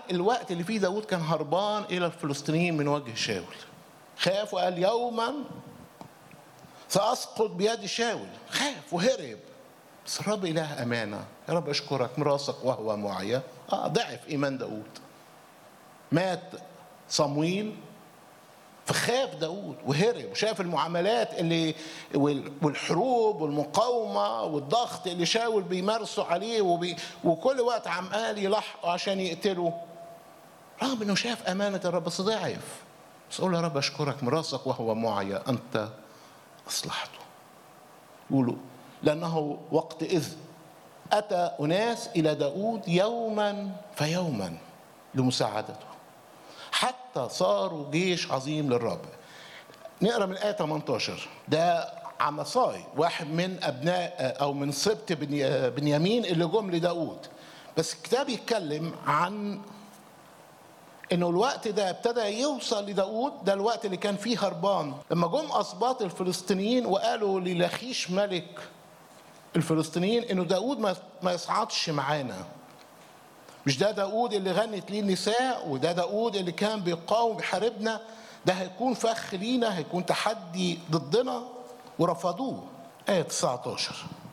الوقت اللي فيه داود كان هربان الى الفلسطينيين من وجه شاول خاف وقال يوما ساسقط بيد شاول خاف وهرب بس الرب اله امانه يا رب اشكرك مراسك وهو معي اه ضعف ايمان داود مات صمويل فخاف داود وهرب وشاف المعاملات اللي والحروب والمقاومة والضغط اللي شاول بيمارسوا عليه وبي وكل وقت عمال يلحقوا عشان يقتله رغم انه شاف امانة الرب بس ضعف بس اقول يا رب اشكرك مراسك وهو معي انت اصلحته يقولوا لانه وقت اذ اتى اناس الى داود يوما فيوما لمساعدته حتى صاروا جيش عظيم للرب نقرا من الايه 18 ده عمصاي واحد من ابناء او من سبط بنيامين اللي جم لداود بس الكتاب يتكلم عن انه الوقت ده ابتدى يوصل لداود ده الوقت اللي كان فيه هربان لما جم اسباط الفلسطينيين وقالوا للخيش ملك الفلسطينيين انه داود ما يصعدش معانا مش ده داود اللي غنت ليه النساء وده داود اللي كان بيقاوم بيحاربنا ده هيكون فخ لينا هيكون تحدي ضدنا ورفضوه آية 19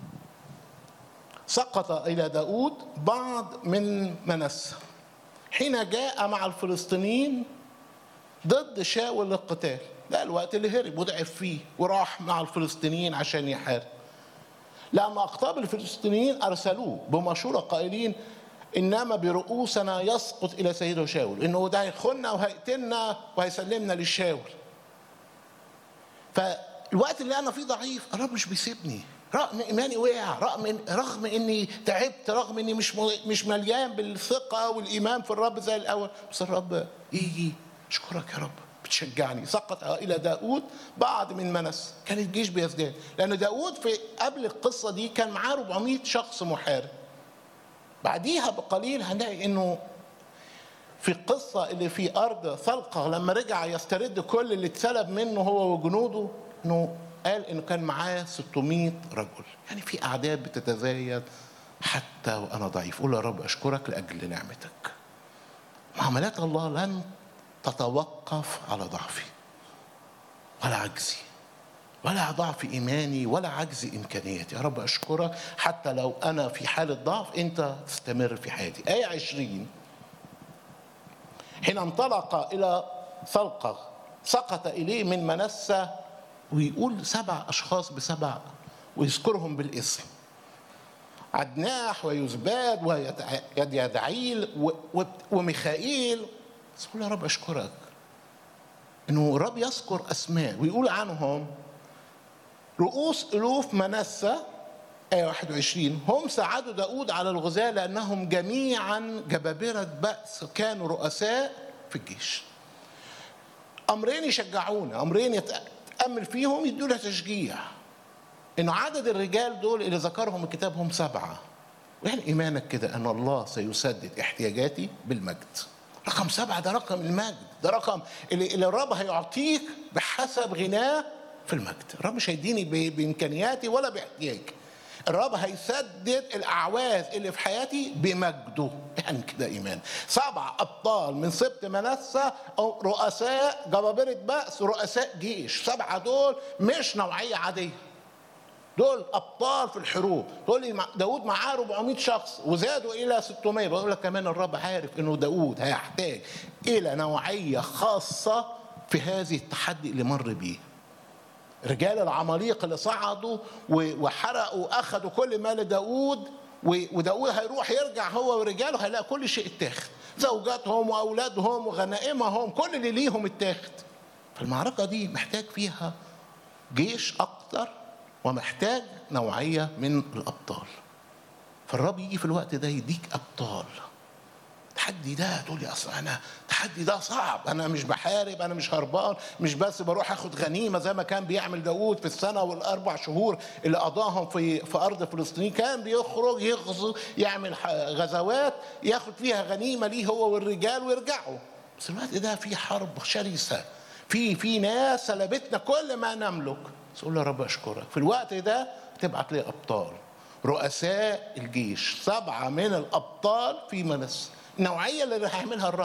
سقط إلى داود بعض من منسى حين جاء مع الفلسطينيين ضد شاول للقتال ده الوقت اللي هرب وضعف فيه وراح مع الفلسطينيين عشان يحارب لما أقطاب الفلسطينيين أرسلوه بمشورة قائلين انما برؤوسنا يسقط الى سيده شاول انه ده هيخوننا وهيقتلنا وهيسلمنا للشاول فالوقت اللي انا فيه ضعيف الرب مش بيسيبني رغم ايماني وقع رغم رغم اني تعبت رغم اني مش مش مليان بالثقه والايمان في الرب زي الاول بس الرب يجي اشكرك يا رب بتشجعني سقط الى داود بعض من منس كان الجيش بيزداد لان داود في قبل القصه دي كان معاه 400 شخص محارب بعديها بقليل هنلاقي انه في القصة اللي في أرض ثلقة لما رجع يسترد كل اللي اتسلب منه هو وجنوده إنه قال إنه كان معاه 600 رجل يعني في أعداد بتتزايد حتى وأنا ضعيف قول يا رب أشكرك لأجل نعمتك معاملات الله لن تتوقف على ضعفي ولا عجزي ولا ضعف ايماني ولا عجز امكانياتي يا رب اشكرك حتى لو انا في حاله ضعف انت تستمر في حياتي ايه عشرين حين انطلق الى ثلقه سقط اليه من منسى ويقول سبع اشخاص بسبع ويذكرهم بالاسم عدناح ويزباد ويدعيل وميخائيل بس يا رب اشكرك انه الرب يذكر اسماء ويقول عنهم رؤوس ألوف منسى آية 21 هم ساعدوا داود على الغزاة لأنهم جميعا جبابرة بأس كانوا رؤساء في الجيش أمرين يشجعونا أمرين يتأمل فيهم يدوا تشجيع إنه عدد الرجال دول اللي ذكرهم الكتاب هم سبعة ويعني إيمانك كده أن الله سيسدد احتياجاتي بالمجد رقم سبعة ده رقم المجد ده رقم اللي, اللي الرب هيعطيك بحسب غناه في المجد الرب مش هيديني بامكانياتي ولا باحتياجي الرب هيسدد الاعواز اللي في حياتي بمجده يعني كده ايمان سبع ابطال من سبط منسى او رؤساء جبابره بأس رؤساء جيش سبعه دول مش نوعيه عاديه دول ابطال في الحروب دول داود معاه 400 شخص وزادوا الى 600 بقول لك كمان الرب عارف انه داود هيحتاج الى نوعيه خاصه في هذه التحدي اللي مر بيه رجال العماليق اللي صعدوا وحرقوا اخذوا كل مال داود وداود هيروح يرجع هو ورجاله هيلاقي كل شيء اتاخد زوجاتهم واولادهم وغنائمهم كل اللي ليهم اتاخد فالمعركه دي محتاج فيها جيش اكتر ومحتاج نوعيه من الابطال فالرب يجي في الوقت ده يديك ابطال التحدي ده تقول لي اصل انا التحدي ده صعب انا مش بحارب انا مش هربان مش بس بروح اخد غنيمه زي ما كان بيعمل داوود في السنه والاربع شهور اللي قضاهم في في ارض فلسطين كان بيخرج يغزو يعمل غزوات ياخد فيها غنيمه ليه هو والرجال ويرجعوا بس الوقت ده في حرب شرسه في في ناس سلبتنا كل ما نملك بس قول يا رب اشكرك في الوقت ده تبعت لي ابطال رؤساء الجيش سبعه من الابطال في منس النوعيه اللي هيعملها الرب